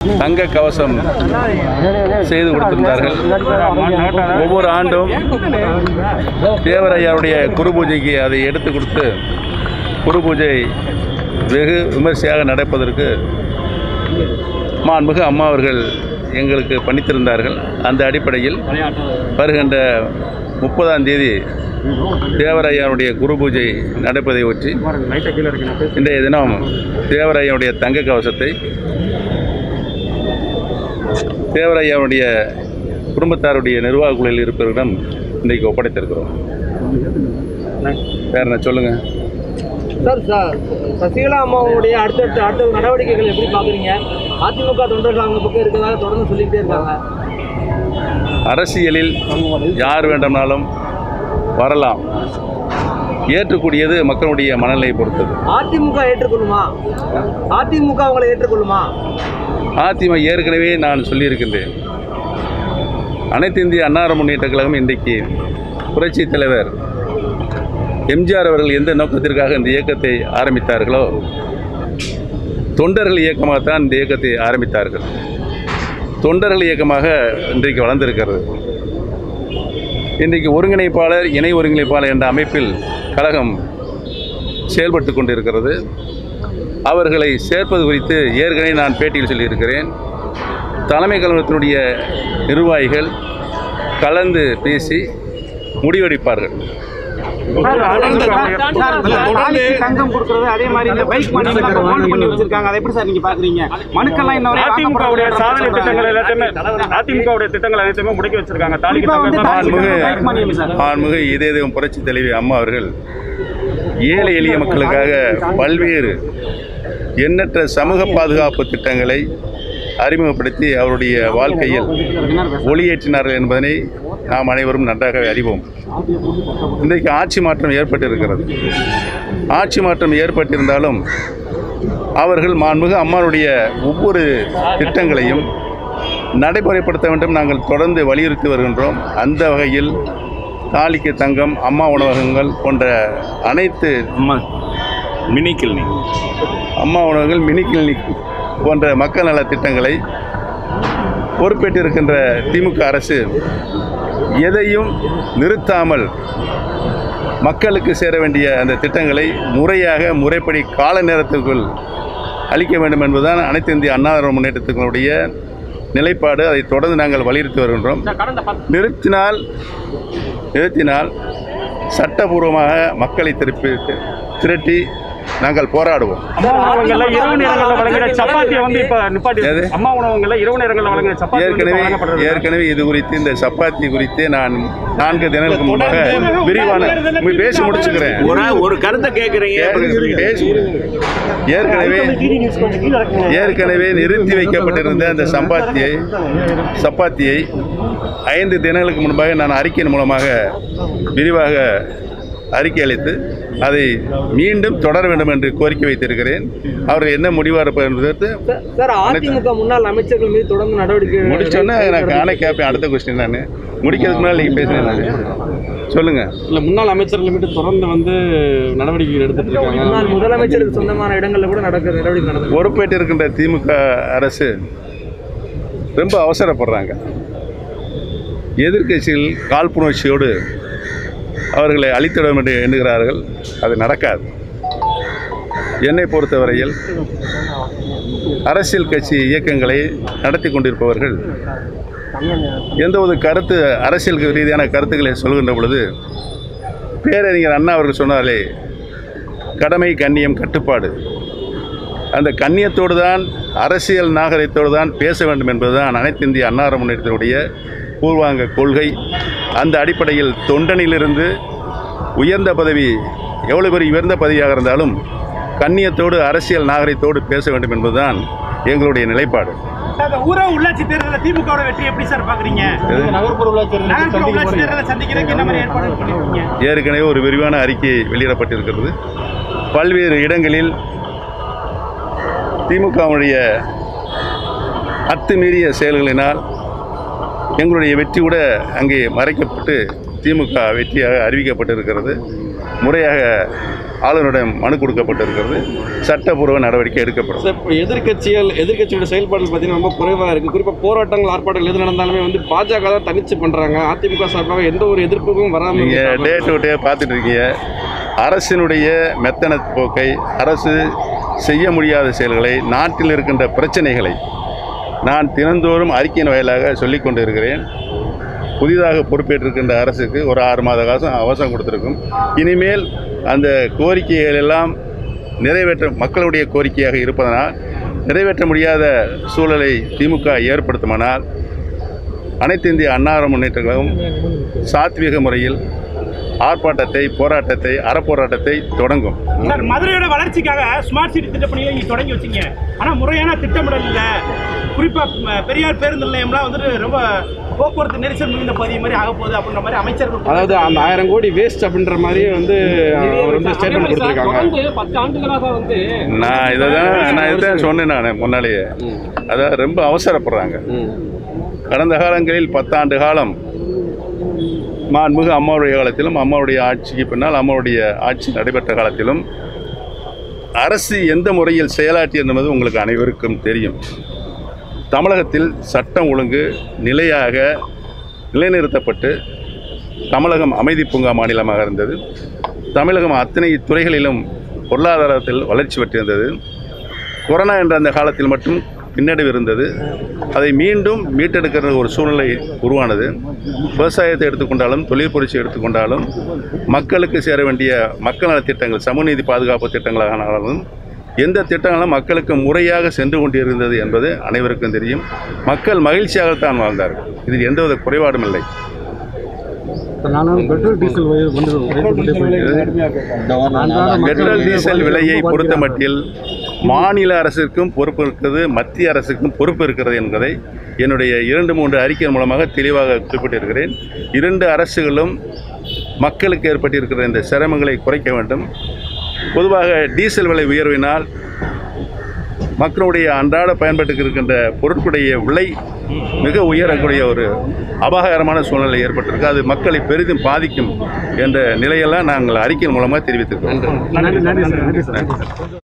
தங்க கவசம் செய்து கொடுத்திருந்தார்கள் ஒவ்வொரு ஆண்டும் தேவரையாருடைய குரு பூஜைக்கு அதை எடுத்து கொடுத்து குரு பூஜை வெகு விமர்சையாக நடப்பதற்கு மாண்புமிகு அம்மா அவர்கள் எங்களுக்கு பணித்திருந்தார்கள் அந்த அடிப்படையில் வருகின்ற முப்பதாம் தேதி தேவரையாருடைய குரு பூஜை நடப்பதை ஒற்றி இன்றைய தினம் தேவரையாருடைய தங்க கவசத்தை தேவரையாவுடைய குடும்பத்தாருடைய நிர்வாக குழுவில் இருப்பவரிடம் இன்றைக்கு ஒப்படைத்திருக்கிறோம் வேற என்ன சொல்லுங்க சார் ச- சசிகலா அம்மாவுடைய அடுத்தடுத்த அடுத்த நடவடிக்கைகள் எப்படி பாக்குறீங்க அதிமுக தொண்டர்கள் அவங்க பக்கம் இருக்கிறதாக தொடர்ந்து சொல்லிக்கிட்டே இருக்காங்க அரசியலில் யார் வேண்டுமானாலும் வரலாம் ஏற்றக்கூடியது மக்களுடைய மனநிலையை பொறுத்தது அதிமுக ஏற்றுக்கொள்ளுமா அதிமுக அவங்களை ஏற்றுக்கொள்ளுமா அதிமுக ஏற்கனவே நான் சொல்லியிருக்கின்றேன் அனைத்து இந்திய அன்னார முன்னேற்ற கழகம் இன்றைக்கு புரட்சித் தலைவர் எம்ஜிஆர் அவர்கள் எந்த நோக்கத்திற்காக இந்த இயக்கத்தை ஆரம்பித்தார்களோ தொண்டர்கள் இயக்கமாகத்தான் இந்த இயக்கத்தை ஆரம்பித்தார்கள் தொண்டர்கள் இயக்கமாக இன்றைக்கு வளர்ந்திருக்கிறது இன்றைக்கு ஒருங்கிணைப்பாளர் இணை ஒருங்கிணைப்பாளர் என்ற அமைப்பில் கழகம் செயல்பட்டு கொண்டிருக்கிறது அவர்களை சேர்ப்பது குறித்து ஏற்கனவே நான் பேட்டியில் சொல்லியிருக்கிறேன் தலைமை கழகத்தினுடைய நிர்வாகிகள் கலந்து பேசி முடிவெடுப்பார்கள் தங்கம் கொடுக்கறது அதே மாதிரி இந்த பைக் மணி ஹோல்ட் பண்ணி வச்சிருக்காங்க அதை எப்படி சார் நீங்க பாக்குறீங்க மனுக்கெல்லாம் இன்ன வரைக்கும் அதிமுகவுடைய சாதனை திட்டங்கள் எல்லாத்தையுமே அதிமுகவுடைய திட்டங்கள் அனைத்தையுமே முடக்கி வச்சிருக்காங்க தாலிக்கு குறிப்பா வந்து தங்கம் மாண்புமிகு பைக் மணி இல்லை சார் மாண்புமிகு இதே தெய்வம் புரட்சி தலைவி அம்மா அவர்கள் ஏழை எளிய மக்களுக்காக பல்வேறு எண்ணற்ற சமூக பாதுகாப்பு திட்டங்களை அறிமுகப்படுத்தி அவருடைய வாழ்க்கையில் ஒளியேற்றினார்கள் என்பதனை நாம் அனைவரும் நன்றாகவே அறிவோம் இன்றைக்கு ஆட்சி மாற்றம் ஏற்பட்டிருக்கிறது ஆட்சி மாற்றம் ஏற்பட்டிருந்தாலும் அவர்கள் மாண்புமிகு அம்மாவுடைய ஒவ்வொரு திட்டங்களையும் நடைமுறைப்படுத்த வேண்டும் நாங்கள் தொடர்ந்து வலியுறுத்தி வருகின்றோம் அந்த வகையில் தாலிக்கு தங்கம் அம்மா உணவகங்கள் போன்ற அனைத்து மினி கிளினிக் அம்மா உணவகங்கள் மினி கிளினிக் போன்ற மக்கள் நல திட்டங்களை பொறுப்பேற்றிருக்கின்ற திமுக அரசு எதையும் நிறுத்தாமல் மக்களுக்கு சேர வேண்டிய அந்த திட்டங்களை முறையாக முறைப்படி கால நேரத்திற்குள் அளிக்க வேண்டும் என்பதுதான் அனைத்து இந்திய அண்ணா திராவிட முன்னேற்றத்தினுடைய நிலைப்பாடு அதை தொடர்ந்து நாங்கள் வலியுறுத்தி வருகின்றோம் நிறுத்தினால் நிறுத்தினால் சட்டபூர்வமாக மக்களை திருப்பி திரட்டி நாங்கள் போராடுவோம் அம்மா உணவகங்கள்ல இரவு நேரங்கள்ல வழங்குற சப்பாத்தியை வந்து இப்ப நிப்பாட்டி எது? அம்மா உணவகங்கள்ல இரவு நேரங்கள்ல வழங்குற சப்பாத்தி வந்து இப்ப ஏற்கனவே வழங்கப்படுறது ஏற்கனவே இது குறித்து இந்த சப்பாத்தி குறித்து நான் நான்கு தினங்களுக்கு முன்பாக விரிவான உங்க பேசி முடிச்சுக்கிறேன் ஒரு ஒரு கருத்தை கேட்குறீங்க ஏ- பேசி ஏற்கனவே ஏற்கனவே நிறுத்தி வைக்கப்பட்டிருந்த அந்த சப்பாத்தியை சப்பாத்தியை ஐந்து தினங்களுக்கு முன்பாக நான் அறிக்கையின் மூலமாக விரிவாக அறிக்கை அளித்து அதை மீண்டும் தொடர வேண்டும் என்று கோரிக்கை வைத்திருக்கிறேன் அவர்கள் என்ன முடிவாக இருப்பது என்பது சார், சார் அதிமுக முன்னாள் அமைச்சர்கள் மீது தொடர்ந்து நடவடிக்கை முடிச்சோன்னே நான் நானே கேட்பேன் அடுத்த கொஸ்டின் நான் முடிக்கிறதுக்கு முன்னால் நீங்கள் பேசுகிறேன் நான் சொல்லுங்கள் இல்ல முன்னாள் அமைச்சர்கள் மீது தொடர்ந்து வந்து நடவடிக்கைகள் எடுத்துட்டு இருக்காங்க முன்னாள் முதலமைச்சருக்கு சொந்தமான இடங்கள்ல கூட நடக்கிற நடவடிக்கை நடந்தது பொறுப்பேற்று இருக்கின்ற திமுக அரசு ரொம்ப அவசரப்படுறாங்க எதிர்க்கட்சிகள் காழ்ப்புணர்ச்சியோடு அவர்களை அழித்திட வேண்டும் என்று எண்ணுகிறார்கள் அது நடக்காது என்னை பொறுத்தவரையில் அரசியல் கட்சி இயக்கங்களை நடத்தி கொண்டிருப்பவர்கள் எந்த ஒரு கருத்து அரசியல் ரீதியான கருத்துக்களை சொல்கின்ற பொழுது பேரறிஞர் அண்ணா அவர்கள் சொன்னாலே கடமை கண்ணியம் கட்டுப்பாடு அந்த கண்ணியத்தோடு தான் அரசியல் நாகரிகத்தோடு தான் பேச வேண்டும் என்பதுதான் அனைத்து இந்திய அன்னார முன்னேற்றத்தினுடைய பூர்வாங்க கொள்கை அந்த அடிப்படையில் தொண்டனிலிருந்து உயர்ந்த பதவி எவ்வளவு பெரிய உயர்ந்த பதவியாக இருந்தாலும் கண்ணியத்தோடு அரசியல் நாகரிகத்தோடு பேச வேண்டும் என்பதுதான் எங்களுடைய நிலைப்பாடு ஊரக உள்ளாட்சி தேர்தலில் திமுக வெற்றி எப்படி சார் பாக்குறீங்க நகர்ப்புற உள்ளாட்சி நகர்ப்புற உள்ளாட்சி தேர்தலை சந்திக்கிறதுக்கு என்ன மாதிரி ஏற்பாடு பண்ணிருக்கீங்க ஏற்கனவே ஒரு விரிவான அறிக்கை வெளியிடப்பட்டிருக்கிறது பல்வேறு இடங்களில் திமுகவுடைய அத்துமீறிய செயல்களினால் எங்களுடைய வெற்றி கூட அங்கே மறைக்கப்பட்டு திமுக வெற்றியாக அறிவிக்கப்பட்டிருக்கிறது முறையாக ஆளுநரிடம் மனு கொடுக்கப்பட்டிருக்கிறது சட்டப்பூர்வ நடவடிக்கை எடுக்கப்படும் சார் இப்போ எதிர்க்கட்சிகள் எதிர்க்கட்சியோட செயல்பாடுகள் பார்த்தீங்கன்னா ரொம்ப குறைவாக இருக்குது குறிப்பாக போராட்டங்கள் ஆர்ப்பாட்டங்கள் எது நடந்தாலுமே வந்து பாஜக தான் தனிச்சு பண்ணுறாங்க அதிமுக சார்பாக எந்த ஒரு எதிர்ப்புக்கும் வராமல் நீங்கள் டே டு டே பார்த்துட்டு இருக்கீங்க அரசினுடைய மெத்தன போக்கை அரசு செய்ய முடியாத செயல்களை நாட்டில் இருக்கின்ற பிரச்சனைகளை நான் தினந்தோறும் அறிக்கையின் வாயிலாக சொல்லிக் கொண்டு இருக்கிறேன் புதிதாக பொறுப்பேற்றிருக்கின்ற அரசுக்கு ஒரு ஆறு மாத காசம் அவசரம் கொடுத்துருக்கும் இனிமேல் அந்த கோரிக்கைகள் எல்லாம் நிறைவேற்ற மக்களுடைய கோரிக்கையாக இருப்பதனால் நிறைவேற்ற முடியாத சூழலை திமுக ஏற்படுத்துமானால் அனைத்து இந்திய அன்னார முன்னேற்ற கழகம் சாத்வீக முறையில் ஆர்ப்பாட்டத்தை போராட்டத்தை அறப்போராட்டத்தை தொடங்கும் சார் மதுரையோட வளர்ச்சிக்காக ஸ்மார்ட் சிட்டி திட்டப்பணியை நீங்க தொடங்கி வச்சீங்க ஆனா முறையான திட்டமிடல் இல்ல குறிப்பா ம, பெரியார் பேருந்து நிலையம்லாம் வந்துட்டு ரொம்ப போக்குவரத்து நெரிசல் மிகுந்த பகுதி மாதிரி ஆக போகுது அப்படின்ற மாதிரி அமைச்சர்கள் அதாவது அந்த ஆயிரம் கோடி வேஸ்ட் அப்படின்ற மாதிரி வந்து அவர் வந்து ஸ்டேட்மெண்ட் கொடுத்துருக்காங்க தொடர்ந்து பத்து ஆண்டுகளாக வந்து நான் இதை தான் நான் இதை தான் சொன்னேன் நான் முன்னாலேயே அதாவது ரொம்ப அவசரப்படுறாங்க ம். கடந்த காலங்களில் பத்தாண்டு காலம் மாண்புமிகு அம்மாவுடைய காலத்திலும் அம்மாவுடைய ஆட்சிக்கு பின்னால் அம்மாவுடைய ஆட்சி நடைபெற்ற காலத்திலும் அரசு எந்த முறையில் செயலாற்றியது என்பது உங்களுக்கு அனைவருக்கும் தெரியும் தமிழகத்தில் சட்டம் ஒழுங்கு நிலையாக நிலைநிறுத்தப்பட்டு தமிழகம் அமைதி பூங்கா மாநிலமாக இருந்தது தமிழகம் அத்தனை துறைகளிலும் பொருளாதாரத்தில் வளர்ச்சி பெற்றிருந்தது கொரோனா என்ற அந்த காலத்தில் மட்டும் பின்னடைவு இருந்தது அதை மீண்டும் மீட்டெடுக்கிற ஒரு சூழ்நிலை உருவானது விவசாயத்தை எடுத்துக்கொண்டாலும் தொழில் புரட்சி எடுத்துக்கொண்டாலும் மக்களுக்கு சேர வேண்டிய மக்கள் நலத் திட்டங்கள் சமூகநீதி பாதுகாப்பு திட்டங்களானாலும் எந்த திட்டங்களும் மக்களுக்கு முறையாக சென்று கொண்டிருந்தது என்பது அனைவருக்கும் தெரியும் மக்கள் மகிழ்ச்சியாகத்தான் வாழ்ந்தார்கள் இதில் எந்தவித குறைபாடும் இல்லை பெட்ரோல் டீசல் பெட்ரோல் டீசல் விலையை பொறுத்த மட்டில் மாநில அரசிற்கும் பொறுப்பு இருக்கிறது மத்திய அரசுக்கும் பொறுப்பு இருக்கிறது என்பதை என்னுடைய இரண்டு மூன்று அறிக்கை மூலமாக தெளிவாக குறிப்பிட்டிருக்கிறேன் இரண்டு அரசுகளும் மக்களுக்கு ஏற்பட்டிருக்கிற இந்த சிரமங்களை குறைக்க வேண்டும் பொதுவாக டீசல் விலை உயர்வினால் மக்களுடைய அன்றாட பயன்பாட்டுக்கு இருக்கின்ற பொருட்களுடைய விலை மிக உயரக்கூடிய ஒரு அபாயகரமான சூழ்நிலை ஏற்பட்டிருக்கு அது மக்களை பெரிதும் பாதிக்கும் என்ற நிலையெல்லாம் நாங்கள் அறிக்கையின் மூலமாக தெரிவித்திருக்கிறோம் நன்றி நன்றி சார் நன்றி சார்